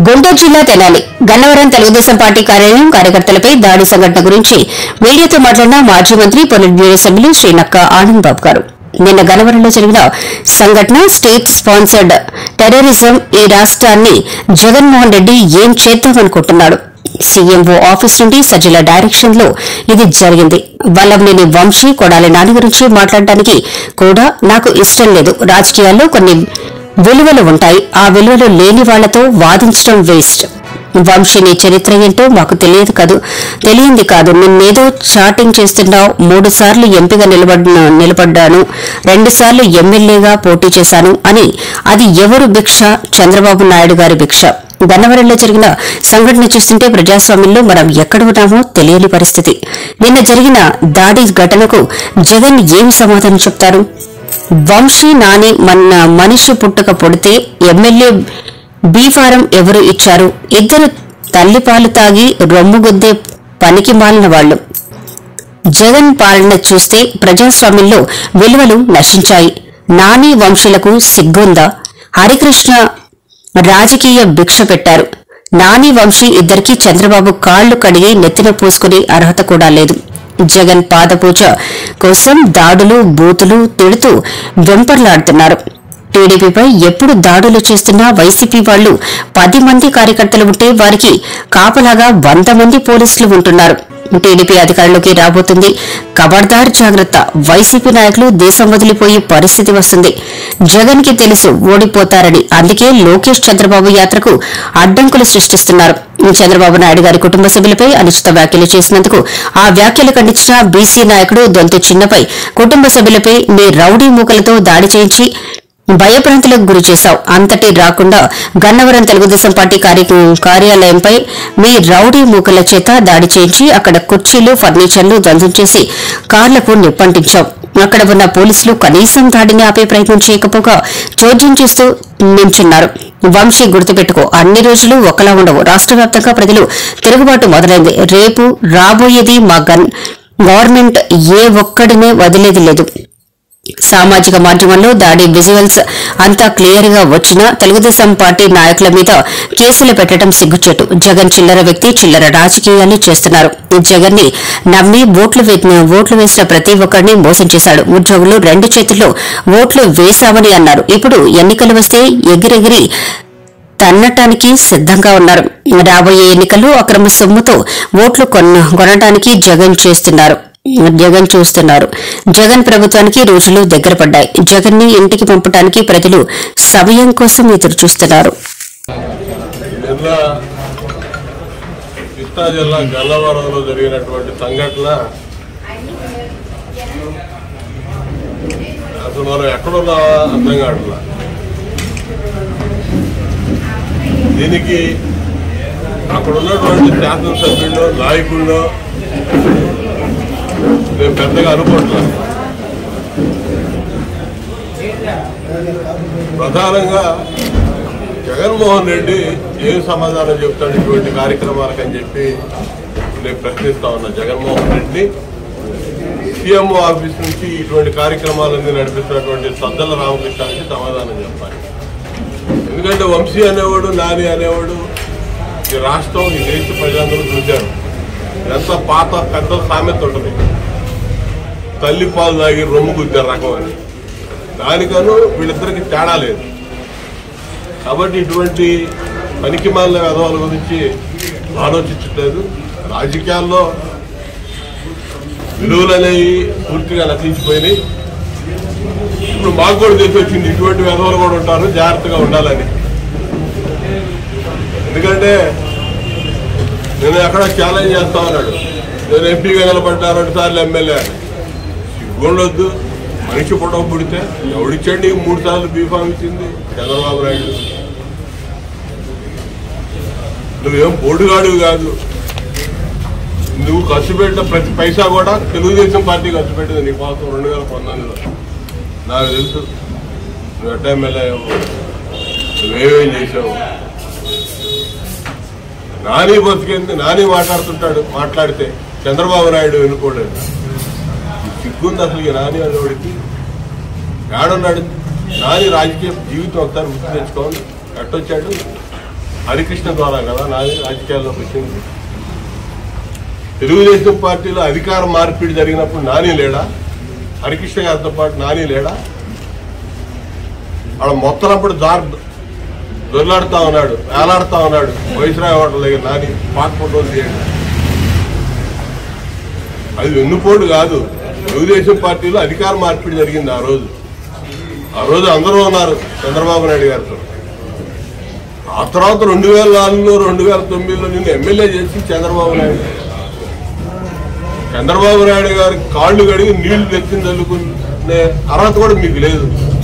గుంటూరు జిల్లా తెనాలి గన్నవరం తెలుగుదేశం పార్టీ కార్యాలయం కార్యకర్తలపై దాడి సంఘటన గురించి మీడియాతో మాట్లాడిన మాజీ మంత్రి పొలిట్ బ్యూరో సభ్యులు శ్రీనక్క ఆనంద్ బాబు గారు నిన్న గన్నవరంలో జరిగిన సంఘటన స్టేట్ స్పాన్సర్డ్ టెర్రరిజం ఈ రాష్ట్రాన్ని జగన్మోహన్ రెడ్డి ఏం చేద్దామనుకుంటున్నాడు సీఎంఓ ఆఫీస్ నుండి సజ్జల డైరెక్షన్ లో ఇది జరిగింది వల్లంనేని వంశీ కొడాలి నాని గురించి మాట్లాడడానికి కూడా నాకు ఇష్టం లేదు రాజకీయాల్లో కొన్ని విలువలు ఉంటాయి ఆ విలువలు లేని వాళ్లతో వాదించడం వేస్ట్ వంశీని చరిత్ర ఏంటో మాకు తెలియదు కాదు తెలియంది కాదు నిన్నేదో చాటింగ్ చేస్తున్నావు మూడు సార్లు ఎంపీగా నిలబడిన నిలబడ్డాను రెండు సార్లు ఎమ్మెల్యేగా పోటీ చేశాను అని అది ఎవరు భిక్ష చంద్రబాబు నాయుడు గారి భిక్ష గన్నవరంలో జరిగిన సంఘటన చూస్తుంటే ప్రజాస్వామ్యంలో మనం ఎక్కడ ఉన్నామో తెలియని పరిస్థితి నిన్న జరిగిన దాడి ఘటనకు జగన్ ఏం సమాధానం చెప్తారు వంశీ నాని మన మనిషి పుట్టక పుడితే ఎమ్మెల్యే బీ ఫారం ఎవరు ఇచ్చారు ఇద్దరు తల్లిపాలు తాగి రొమ్ముగుద్దే పనికి మాలిన వాళ్లు జగన్ పాలన చూస్తే ప్రజాస్వామ్యంలో విలువలు నశించాయి నాని వంశీలకు సిగ్గుందా హరికృష్ణ రాజకీయ భిక్ష పెట్టారు నాని వంశీ ఇద్దరికీ చంద్రబాబు కాళ్లు కడిగి నెత్తిన పూసుకునే అర్హత కూడా లేదు జగన్ పాదపూజ కోసం దాడులు బూతులు తిడుతూ వెంపర్లాడుతున్నారు టీడీపీపై ఎప్పుడు దాడులు చేస్తున్నా వైసీపీ వాళ్లు పది మంది కార్యకర్తలు ఉంటే వారికి కాపలాగా వంద మంది పోలీసులు ఉంటున్నారు టీడీపీ అధికారంలోకి రాబోతుంది ఖబర్దార్ జాగ్రత్త వైసీపీ నాయకులు దేశం వదిలిపోయే పరిస్థితి వస్తుంది జగన్ కి తెలుసు ఓడిపోతారని అందుకే లోకేష్ చంద్రబాబు యాత్రకు అడ్డంకులు సృష్టిస్తున్నారు చంద్రబాబు నాయుడు గారి కుటుంబ సభ్యులపై అనుచిత వ్యాఖ్యలు చేసినందుకు ఆ వ్యాఖ్యలు ఖండించిన బీసీ నాయకుడు దొంతు చిన్నపై కుటుంబ సభ్యులపై మీ రౌడీ మూకలతో దాడి చేయించి భయభ్రాంతులకు గురి చేశావు అంతటి రాకుండా గన్నవరం తెలుగుదేశం పార్టీ కార్య- కార్యాలయంపై మీ రౌడీ మూకల చేత దాడి చేయించి అక్కడ కుర్చీలు ఫర్నిచర్లు ధ్వంసం చేసి కార్లకు నిప్పంటించావు అక్కడ ఉన్న పోలీసులు కనీసం దాడిని ఆపే ప్రయత్నం చేయకపోగా చోద్యం చేస్తూ నించున్నారు వంశీ గుర్తుపెట్టుకో అన్ని రోజులు ఒకలా ఉండవు రాష్ట్ర వ్యాప్తంగా ప్రజలు తిరుగుబాటు మొదలైంది రేపు రాబోయేది మా గన్ గవర్నమెంట్ ఏ ఒక్కడినే వదిలేది లేదు సామాజిక మాధ్యమంలో దాడి విజువల్స్ అంతా క్లియర్ గా వచ్చినా తెలుగుదేశం పార్టీ నాయకుల మీద కేసులు పెట్టడం సిగ్గుచేటు జగన్ చిల్లర వ్యక్తి చిల్లర రాజకీయాలు చేస్తున్నారు జగన్ ని నమ్మి ఓట్లు వే- ఓట్లు వేసిన ప్రతి ఒక్కరిని మోసం చేశాడు ఉద్యోగులు రెండు చేతుల్లో ఓట్లు వేశామని అన్నారు ఇప్పుడు ఎన్నికలు వస్తే ఎగిరెగిరి తన్నటానికి సిద్ధంగా ఉన్నారు రాబోయే ఎన్నికల్లో అక్రమ సొమ్ముతో ఓట్లు కొన్న కొనడానికి జగన్ చేస్తున్నారు జగన్ చూస్తున్నారు జగన్ ప్రభుత్వానికి రోజులు దగ్గర పడ్డాయి జగన్ ని ఇంటికి పంపడానికి ప్రజలు సమయం కోసం ఎదురు చూస్తున్నారు నిన్న కృష్ణా జిల్లా గన్నవరంలో జరిగినటువంటి సంఘటన అసలు మనం ఎక్కడున్నావా అర్థం కావట్లా దీనికి అక్కడ ఉన్నటువంటి శాసనసభ్యుల్లో నాయకుల్లో నేను పెద్దగా అనుకోవట్లేదు ప్రధానంగా జగన్మోహన్ రెడ్డి ఏం సమాధానం చెప్తాడు ఇటువంటి కార్యక్రమాలకు అని చెప్పి నేను ప్రశ్నిస్తా ఉన్నా జగన్మోహన్ రెడ్డి సీఎంఓ ఆఫీస్ నుంచి ఇటువంటి కార్యక్రమాలన్నీ నడిపిస్తున్నటువంటి సద్దల రామకృష్ణానికి సమాధానం చెప్పాలి ఎందుకంటే వంశీ అనేవాడు నాని అనేవాడు ఈ రాష్ట్రం ఈ దేశ ప్రజలందరూ చూశారు ఎంత పాత పెద్ద సామెత ఉంటుంది తల్లి పాలు తాగి రొమ్ము గుద్దే రకం అని దానికను వీళ్ళిద్దరికి తేడా లేదు కాబట్టి ఇటువంటి పనికి మాలిన విధవాల గురించి ఆలోచించట్లేదు రాజకీయాల్లో విలువలు అనేవి పూర్తిగా నశించిపోయినాయి ఇప్పుడు మాకు కూడా తెలిసి వచ్చింది ఇటువంటి విధవలు కూడా ఉంటారు జాగ్రత్తగా ఉండాలని ఎందుకంటే నేను ఎక్కడ ఛాలెంజ్ చేస్తా ఉన్నాడు నేను ఎంపీగా నిలబడ్డా రెండు సార్లు ఎమ్మెల్యే అని సిగ్గుండొద్దు మనిషి పుట్టక పుడితే ఎవడిచ్చండి మూడు సార్లు బీఫామ్ ఇచ్చింది చంద్రబాబు నాయుడు నువ్వేం పోటుగాడివి కాదు నువ్వు ఖర్చు పెట్టిన ప్రతి పైసా కూడా తెలుగుదేశం పార్టీ ఖర్చు పెట్టింది నీ కోసం రెండు వేల పంతొమ్మిదిలో నాకు తెలుసు నువ్వు ఎట్ట ఎమ్మెల్యే అయ్యావు నువ్వేమేం చేసావు నాని బతికేంది నాని మాట్లాడుతుంటాడు మాట్లాడితే చంద్రబాబు నాయుడు ఎన్నుకోలేదు సిగ్గుంది అసలు ఈ నాని అనేవాడికి ఏడున్నాడు నాని రాజకీయ జీవితం ఒకసారి గుర్తు తెచ్చుకోవాలి ఎట్టొచ్చాడు హరికృష్ణ ద్వారా కదా నాది రాజకీయాల్లోకి వచ్చింది తెలుగుదేశం పార్టీలో అధికార మార్పిడి జరిగినప్పుడు నాని లేడా హరికృష్ణ గారితో పాటు నాని లేడా ఆడ మొత్తం అప్పుడు దార్ దొర్లాడుతా ఉన్నాడు వేలాడుతా ఉన్నాడు వైస్రాయ్ హోటల్ దగ్గర నాని పాత ఫోటోలు తీయండి అది వెన్నుపోటు కాదు తెలుగుదేశం పార్టీలో అధికార మార్పిడి జరిగింది ఆ రోజు ఆ రోజు అందరూ ఉన్నారు చంద్రబాబు నాయుడు గారితో ఆ తర్వాత రెండు వేల నాలుగులో రెండు వేల తొమ్మిదిలో నిన్ను ఎమ్మెల్యే చేసి చంద్రబాబు నాయుడు చంద్రబాబు నాయుడు గారి కాళ్ళు కడిగి నీళ్లు తెచ్చింది చల్లుకునే అర్హత కూడా మీకు లేదు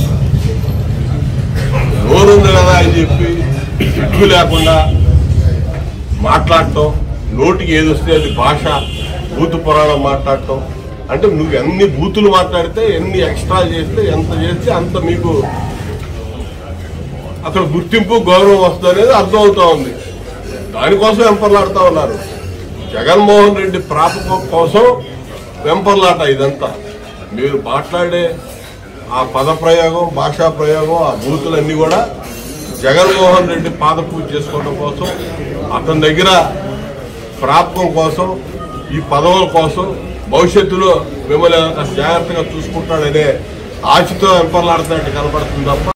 నోరుంది కదా అని చెప్పి సిగ్గు లేకుండా మాట్లాడటం నోటికి ఏది వస్తే అది భాష బూతు పురాణం మాట్లాడటం అంటే నువ్వు ఎన్ని బూతులు మాట్లాడితే ఎన్ని ఎక్స్ట్రా చేస్తే ఎంత చేస్తే అంత మీకు అక్కడ గుర్తింపు గౌరవం వస్తుంది అనేది అర్థం అవుతా ఉంది దానికోసం వెంపర్లాడుతా ఉన్నారు జగన్మోహన్ రెడ్డి ప్రాపకం కోసం వెంపర్లాట ఇదంతా మీరు మాట్లాడే ఆ పద ప్రయోగం భాషా ప్రయోగం ఆ బూతులన్నీ కూడా జగన్మోహన్ రెడ్డి పాద పూజ చేసుకోవడం కోసం అతని దగ్గర ప్రాప్తం కోసం ఈ పదవుల కోసం భవిష్యత్తులో మిమ్మల్ని జాగ్రత్తగా చూసుకుంటాడనే ఆశతో వెంపర్లాడుతున్నట్టు కనపడుతుంది తప్ప